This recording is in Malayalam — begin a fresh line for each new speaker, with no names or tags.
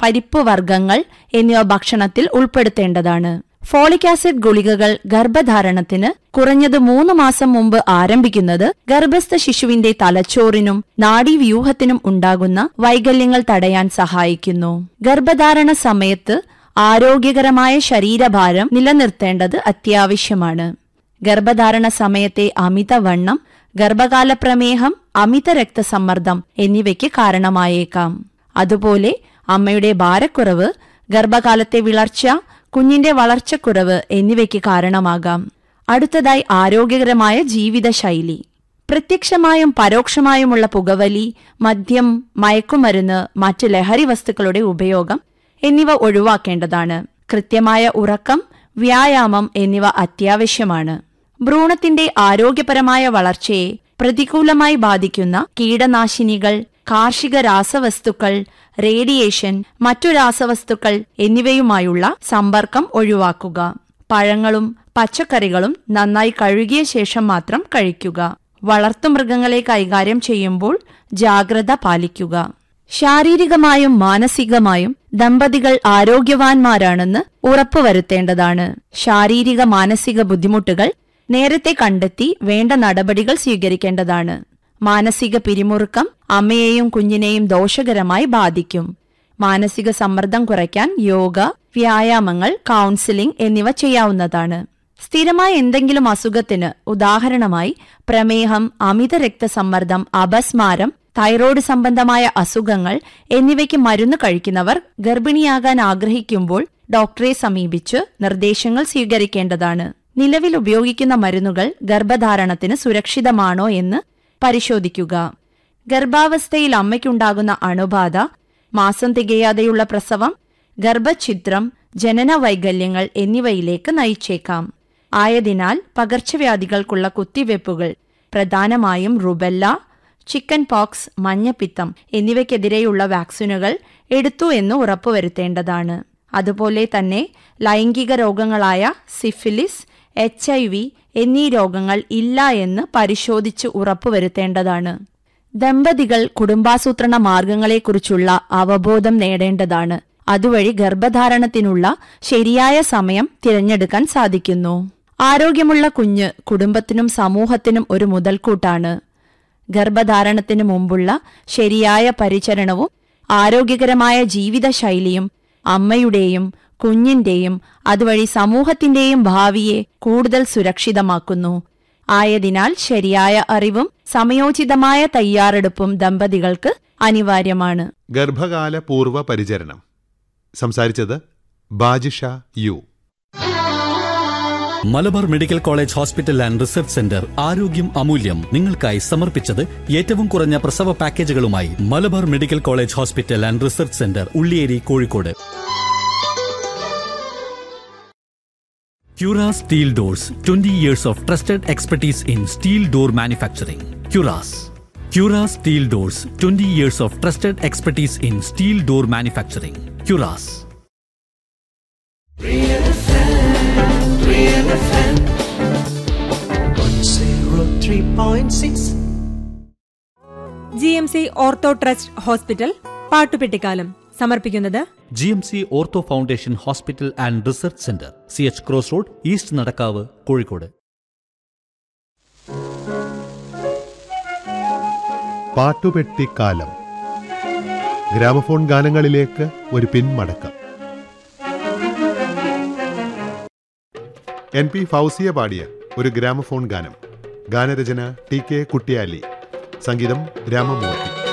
പരിപ്പ് വർഗ്ഗങ്ങൾ എന്നിവ ഭക്ഷണത്തിൽ ഉൾപ്പെടുത്തേണ്ടതാണ് ഫോളിക് ആസിഡ് ഗുളികകൾ ഗർഭധാരണത്തിന് കുറഞ്ഞത് മൂന്ന് മാസം മുമ്പ് ആരംഭിക്കുന്നത് ഗർഭസ്ഥ ശിശുവിന്റെ തലച്ചോറിനും നാഡീവ്യൂഹത്തിനും ഉണ്ടാകുന്ന വൈകല്യങ്ങൾ തടയാൻ സഹായിക്കുന്നു ഗർഭധാരണ സമയത്ത് ആരോഗ്യകരമായ ശരീരഭാരം നിലനിർത്തേണ്ടത് അത്യാവശ്യമാണ് ഗർഭധാരണ സമയത്തെ അമിതവണ്ണം ഗർഭകാല പ്രമേഹം അമിത രക്തസമ്മർദ്ദം എന്നിവയ്ക്ക് കാരണമായേക്കാം അതുപോലെ അമ്മയുടെ ഭാരക്കുറവ് ഗർഭകാലത്തെ വിളർച്ച കുഞ്ഞിന്റെ വളർച്ചക്കുറവ് എന്നിവയ്ക്ക് കാരണമാകാം അടുത്തതായി ആരോഗ്യകരമായ ജീവിതശൈലി പ്രത്യക്ഷമായും പരോക്ഷമായുമുള്ള പുകവലി മദ്യം മയക്കുമരുന്ന് മറ്റ് ലഹരി വസ്തുക്കളുടെ ഉപയോഗം എന്നിവ ഒഴിവാക്കേണ്ടതാണ് കൃത്യമായ ഉറക്കം വ്യായാമം എന്നിവ അത്യാവശ്യമാണ് ഭ്രൂണത്തിന്റെ ആരോഗ്യപരമായ വളർച്ചയെ പ്രതികൂലമായി ബാധിക്കുന്ന കീടനാശിനികൾ കാർഷിക രാസവസ്തുക്കൾ റേഡിയേഷൻ മറ്റു രാസവസ്തുക്കൾ എന്നിവയുമായുള്ള സമ്പർക്കം ഒഴിവാക്കുക പഴങ്ങളും പച്ചക്കറികളും നന്നായി കഴുകിയ ശേഷം മാത്രം കഴിക്കുക വളർത്തുമൃഗങ്ങളെ കൈകാര്യം ചെയ്യുമ്പോൾ ജാഗ്രത പാലിക്കുക ശാരീരികമായും മാനസികമായും ദമ്പതികൾ ആരോഗ്യവാന്മാരാണെന്ന് ഉറപ്പുവരുത്തേണ്ടതാണ് ശാരീരിക മാനസിക ബുദ്ധിമുട്ടുകൾ നേരത്തെ കണ്ടെത്തി വേണ്ട നടപടികൾ സ്വീകരിക്കേണ്ടതാണ് മാനസിക പിരിമുറുക്കം അമ്മയെയും കുഞ്ഞിനെയും ദോഷകരമായി ബാധിക്കും മാനസിക സമ്മർദ്ദം കുറയ്ക്കാൻ യോഗ വ്യായാമങ്ങൾ കൗൺസിലിംഗ് എന്നിവ ചെയ്യാവുന്നതാണ് സ്ഥിരമായ എന്തെങ്കിലും അസുഖത്തിന് ഉദാഹരണമായി പ്രമേഹം അമിത രക്തസമ്മർദ്ദം അപസ്മാരം തൈറോയ്ഡ് സംബന്ധമായ അസുഖങ്ങൾ എന്നിവയ്ക്ക് മരുന്ന് കഴിക്കുന്നവർ ഗർഭിണിയാകാൻ ആഗ്രഹിക്കുമ്പോൾ ഡോക്ടറെ സമീപിച്ച് നിർദ്ദേശങ്ങൾ സ്വീകരിക്കേണ്ടതാണ് നിലവിൽ ഉപയോഗിക്കുന്ന മരുന്നുകൾ ഗർഭധാരണത്തിന് സുരക്ഷിതമാണോ എന്ന് പരിശോധിക്കുക ഗർഭാവസ്ഥയിൽ അമ്മയ്ക്കുണ്ടാകുന്ന അണുബാധ മാസം തികയാതെയുള്ള പ്രസവം ഗർഭഛിദ്രം ജനന വൈകല്യങ്ങൾ എന്നിവയിലേക്ക് നയിച്ചേക്കാം ആയതിനാൽ പകർച്ചവ്യാധികൾക്കുള്ള കുത്തിവെപ്പുകൾ പ്രധാനമായും റുബെല്ല ചിക്കൻ പോക്സ് മഞ്ഞപ്പിത്തം എന്നിവയ്ക്കെതിരെയുള്ള വാക്സിനുകൾ എടുത്തു എന്ന് ഉറപ്പുവരുത്തേണ്ടതാണ് അതുപോലെ തന്നെ ലൈംഗിക രോഗങ്ങളായ സിഫിലിസ് എച്ച് ഐ വി എന്നീ രോഗങ്ങൾ ഇല്ല എന്ന് പരിശോധിച്ച് ഉറപ്പുവരുത്തേണ്ടതാണ് ദമ്പതികൾ കുടുംബാസൂത്രണ മാർഗങ്ങളെക്കുറിച്ചുള്ള അവബോധം നേടേണ്ടതാണ് അതുവഴി ഗർഭധാരണത്തിനുള്ള ശരിയായ സമയം തിരഞ്ഞെടുക്കാൻ സാധിക്കുന്നു ആരോഗ്യമുള്ള കുഞ്ഞ് കുടുംബത്തിനും സമൂഹത്തിനും ഒരു മുതൽക്കൂട്ടാണ് ഗർഭധാരണത്തിന് മുമ്പുള്ള ശരിയായ പരിചരണവും ആരോഗ്യകരമായ ജീവിതശൈലിയും അമ്മയുടെയും കുഞ്ഞിന്റെയും അതുവഴി സമൂഹത്തിന്റെയും ഭാവിയെ കൂടുതൽ സുരക്ഷിതമാക്കുന്നു ആയതിനാൽ ശരിയായ അറിവും സമയോചിതമായ തയ്യാറെടുപ്പും ദമ്പതികൾക്ക് അനിവാര്യമാണ്
ഗർഭകാല പൂർവ്വ പരിചരണം സംസാരിച്ചത് Bajisha U
Malabar medical college hospital and research centre ആരോഗ്യം അമൂല്യം നിങ്ങൾക്കായി സമർപ്പിച്ചത് ഏറ്റവും കുറഞ്ഞ പ്രസവ പാക്കേജുകളുമായി Malabar medical college hospital and research centre Ulliyeri Kozhikode Cura Steel Doors 20 years of trusted expertise in steel door manufacturing. Curas. Cura Steel Doors 20 years of trusted expertise in steel door manufacturing. Curas.
zero three point six.
G M C ortho trust hospital പാട്ടുപെട്ടിക്കാലം സമർപ്പിക്കുന്നത്
G M C ortho foundation hospital and research centre C H cross road east Nadakkavu Kozhikode
പാട്ടുപെട്ടിക്കാലം ഗ്രാമഫോൺ ഗാനങ്ങളിലേക്ക് ഒരു പിന്മടക്കം എൻ പി ഫൗസിയ പാടിയ ഒരു ഗ്രാമഫോൺ ഗാനം ഗാനരചന ടി കെ കുട്ടിയാലി സംഗീതം രാമമൂർത്തി